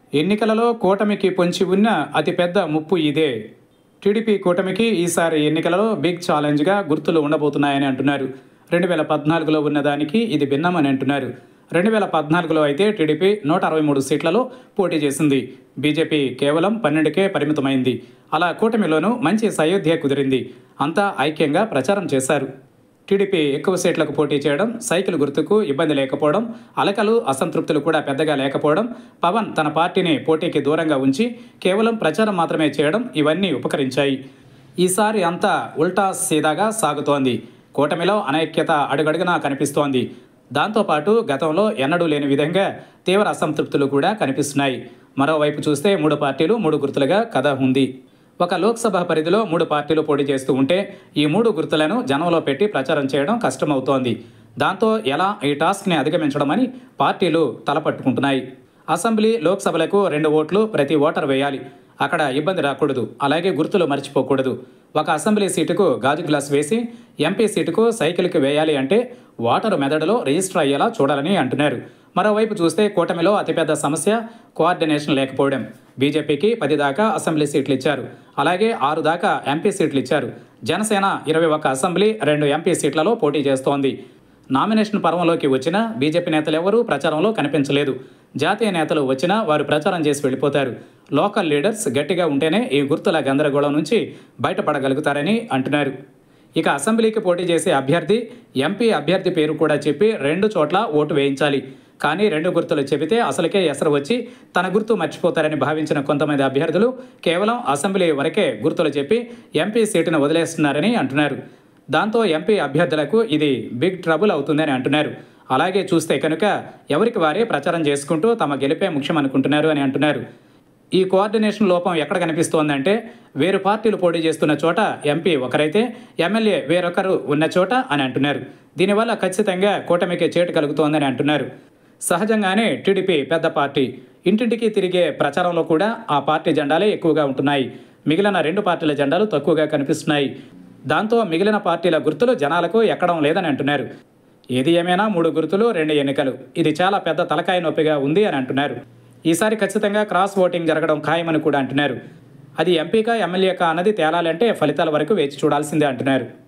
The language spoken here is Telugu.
ఎన్నికలలో కూటమికి పొంచి ఉన్న అతిపెద్ద ముప్పు ఇదే టీడీపీ కూటమికి ఈసారి ఎన్నికలలో బిగ్ ఛాలెంజ్గా గుర్తులు ఉండబోతున్నాయని అంటున్నారు రెండు వేల పద్నాలుగులో ఉన్నదానికి ఇది భిన్నమని అంటున్నారు రెండు వేల పద్నాలుగులో అయితే టీడీపీ నూట అరవై మూడు సీట్లలో పోటీ చేసింది బీజేపీ కేవలం పన్నెండుకే పరిమితమైంది అలా కూటమిలోనూ మంచి సయోధ్య కుదిరింది అంతా ఐక్యంగా ప్రచారం చేశారు టీడీపీ ఎక్కువ సీట్లకు పోటీ చేయడం సైకిల్ గుర్తుకు ఇబ్బంది లేకపోవడం అలకలు అసంతృప్తులు కూడా పెద్దగా లేకపోవడం పవన్ తన పార్టీని పోటీకి దూరంగా ఉంచి కేవలం ప్రచారం మాత్రమే చేయడం ఇవన్నీ ఉపకరించాయి ఈసారి అంతా ఉల్టా సీదాగా సాగుతోంది కూటమిలో అనైక్యత అడుగడుగునా కనిపిస్తోంది దాంతోపాటు గతంలో ఎన్నడూ లేని విధంగా తీవ్ర అసంతృప్తులు కూడా కనిపిస్తున్నాయి మరోవైపు చూస్తే మూడు పార్టీలు మూడు గుర్తులుగా కథ ఉంది ఒక లోక్సభ పరిధిలో మూడు పార్టీలు పోటీ చేస్తూ ఉంటే ఈ మూడు గుర్తులను జనంలో పెట్టి ప్రచారం చేయడం కష్టమవుతోంది దాంతో ఎలా ఈ టాస్క్ని అధిగమించడమని పార్టీలు తలపట్టుకుంటున్నాయి అసెంబ్లీ లోక్సభలకు రెండు ఓట్లు ప్రతి ఓటర్ వేయాలి అక్కడ ఇబ్బంది రాకూడదు అలాగే గుర్తులు మర్చిపోకూడదు ఒక అసెంబ్లీ సీటుకు గాజు గ్లాస్ వేసి ఎంపీ సీటుకు సైకిల్కి వేయాలి అంటే ఓటరు మెదడులో రిజిస్టర్ అయ్యేలా చూడాలని అంటున్నారు మరోవైపు చూస్తే కూటమిలో అతిపెద్ద సమస్య కోఆర్డినేషన్ లేకపోవడం బీజేపీకి పది దాకా అసెంబ్లీ సీట్లు ఇచ్చారు అలాగే ఆరు దాకా ఎంపీ సీట్లు ఇచ్చారు జనసేన ఇరవై ఒక్క అసెంబ్లీ రెండు ఎంపీ సీట్లలో పోటీ చేస్తోంది నామినేషన్ పర్వంలోకి వచ్చిన బీజేపీ నేతలు ఎవరూ ప్రచారంలో కనిపించలేదు జాతీయ నేతలు వచ్చినా వారు ప్రచారం చేసి వెళ్ళిపోతారు లోకల్ లీడర్స్ గట్టిగా ఉంటేనే ఈ గుర్తుల గందరగోళం నుంచి బయటపడగలుగుతారని అంటున్నారు ఇక అసెంబ్లీకి పోటీ చేసే అభ్యర్థి ఎంపీ అభ్యర్థి పేరు కూడా చెప్పి రెండు చోట్ల ఓటు వేయించాలి కానీ రెండు గుర్తులు చెబితే అసలుకే ఎసరు వచ్చి తన గుర్తు మర్చిపోతారని భావించిన కొంతమంది అభ్యర్థులు కేవలం అసెంబ్లీ వరకే గుర్తులు చెప్పి ఎంపీ సీటును వదిలేస్తున్నారని అంటున్నారు దాంతో ఎంపీ అభ్యర్థులకు ఇది బిగ్ ట్రబుల్ అవుతుందని అంటున్నారు అలాగే చూస్తే కనుక ఎవరికి వారే ప్రచారం చేసుకుంటూ తమ గెలిపే ముఖ్యమనుకుంటున్నారు అని అంటున్నారు ఈ కోఆర్డినేషన్ లోపం ఎక్కడ కనిపిస్తోందంటే వేరు పార్టీలు పోటీ చేస్తున్న చోట ఎంపీ ఒకరైతే ఎమ్మెల్యే వేరొకరు ఉన్న చోట అని అంటున్నారు దీనివల్ల ఖచ్చితంగా కూటమికి చేటు కలుగుతోందని అంటున్నారు సహజంగానే టీడీపీ పెద్ద పార్టీ ఇంటింటికి తిరిగే ప్రచారంలో కూడా ఆ పార్టీ జెండాలే ఎక్కువగా ఉంటున్నాయి మిగిలిన రెండు పార్టీల జెండాలు తక్కువగా కనిపిస్తున్నాయి దాంతో మిగిలిన పార్టీల గుర్తులు జనాలకు ఎక్కడం లేదని అంటున్నారు ఏది ఏమైనా మూడు గుర్తులు రెండు ఎన్నికలు ఇది చాలా పెద్ద తలకాయ నొప్పిగా ఉంది అని అంటున్నారు ఈసారి ఖచ్చితంగా క్రాస్ ఓటింగ్ జరగడం ఖాయమని కూడా అంటున్నారు అది ఎంపీకా ఎమ్మెల్యేకా అన్నది తేలాలంటే ఫలితాల వరకు వేచి చూడాల్సిందే అంటున్నారు